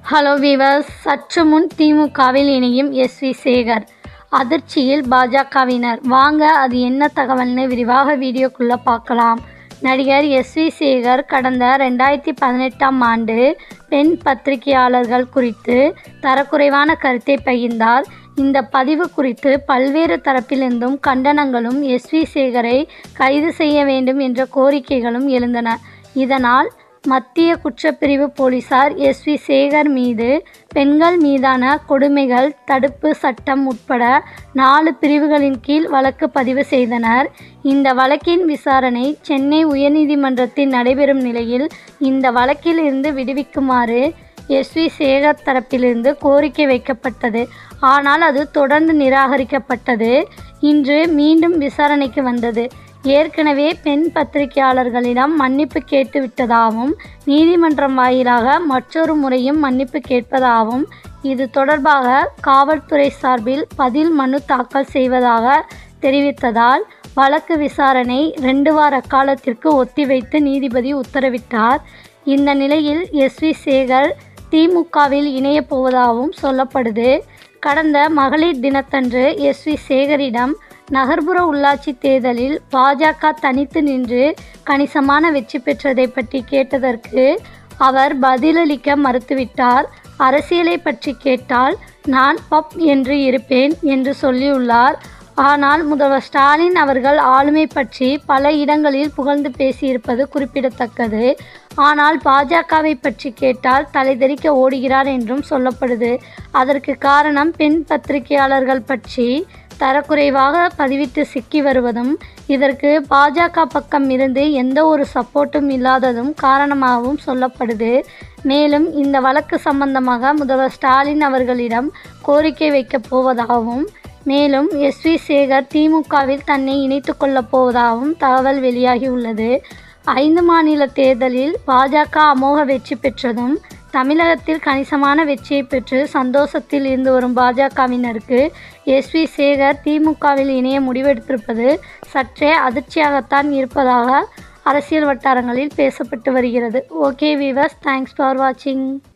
hello viewers சற்று முன் திமுகவில் இணையும் எஸ் வி சேகர் அதிர்ச்சியில் பாஜகவினர் வாங்க அது என்ன தகவல்னு விரிவாக வீடியோக்குள்ளே பார்க்கலாம் நடிகர் எஸ் வி சேகர் கடந்த ரெண்டாயிரத்தி பதினெட்டாம் ஆண்டு பெண் பத்திரிகையாளர்கள் குறித்து தரக்குறைவான கருத்தை பகிர்ந்தார் இந்த பதிவு குறித்து பல்வேறு தரப்பிலிருந்தும் கண்டனங்களும் எஸ் வி சேகரை கைது செய்ய வேண்டும் என்ற கோரிக்கைகளும் எழுந்தன இதனால் மத்திய குற்றப்பிரிவு போலீசார் எஸ் வி சேகர் மீது பெண்கள் மீதான கொடுமைகள் தடுப்பு சட்டம் உட்பட நாலு பிரிவுகளின் கீழ் வழக்கு பதிவு செய்தனர் இந்த வழக்கின் விசாரணை சென்னை உயர்நீதிமன்றத்தில் நடைபெறும் நிலையில் இந்த வழக்கில் இருந்து விடுவிக்குமாறு எஸ் வி சேகர் தரப்பிலிருந்து கோரிக்கை வைக்கப்பட்டது ஆனால் அது தொடர்ந்து நிராகரிக்கப்பட்டது இன்று மீண்டும் விசாரணைக்கு வந்தது ஏற்கனவே பெண் பத்திரிகையாளர்களிடம் மன்னிப்பு கேட்டுவிட்டதாகவும் நீதிமன்றம் வாயிலாக மற்றொரு முறையும் மன்னிப்பு கேட்பதாகவும் இது தொடர்பாக காவல்துறை சார்பில் பதில் மனு தாக்கல் செய்வதாக தெரிவித்ததால் வழக்கு விசாரணை ரெண்டு வார காலத்திற்கு ஒத்திவைத்து நீதிபதி உத்தரவிட்டார் இந்த நிலையில் எஸ் வி சேகர் திமுகவில் இணையப் போவதாகவும் சொல்லப்படுது கடந்த மகளிர் தினத்தன்று எஸ் வி சேகரிடம் நகர்ப்புற உள்ளாட்சி தேர்தலில் பாஜக தனித்து நின்று கணிசமான வெற்றி பெற்றதை பற்றி கேட்டதற்கு அவர் பதிலளிக்க மறுத்துவிட்டார் அரசியலை பற்றி கேட்டால் நான் பப் என்று இருப்பேன் என்று சொல்லியுள்ளார் ஆனால் முதல்வர் ஸ்டாலின் அவர்கள் ஆளுமை பற்றி பல இடங்களில் புகழ்ந்து பேசியிருப்பது குறிப்பிடத்தக்கது ஆனால் பாஜகவை பற்றி கேட்டால் தலைதெறிக்க ஓடுகிறார் என்றும் சொல்லப்படுது அதற்கு காரணம் பெண் பத்திரிகையாளர்கள் பற்றி தரக்குறைவாக பதிவிட்டு சிக்கி வருவதும் இதற்கு பாஜக பக்கம் இருந்து எந்த ஒரு சப்போர்ட்டும் இல்லாததும் காரணமாகவும் சொல்லப்படுது மேலும் இந்த வழக்கு சம்பந்தமாக முதல்வர் ஸ்டாலின் அவர்களிடம் கோரிக்கை வைக்கப் போவதாகவும் மேலும் எஸ் வி சேகர் திமுகவில் தன்னை இணைத்து கொள்ளப் போவதாகவும் தகவல் வெளியாகியுள்ளது ஐந்து மாநில தேர்தலில் பாஜக அமோக வெற்றி பெற்றதும் தமிழகத்தில் கணிசமான வெற்றியை பெற்று சந்தோஷத்தில் இருந்து வரும் பாஜகவினருக்கு எஸ் வி சேகர் திமுகவில் இணைய முடிவெடுத்திருப்பது சற்றே அதிர்ச்சியாகத்தான் இருப்பதாக அரசியல் வட்டாரங்களில் பேசப்பட்டு வருகிறது ஓகே வீவர்ஸ் தேங்க்ஸ் ஃபார் வாட்சிங்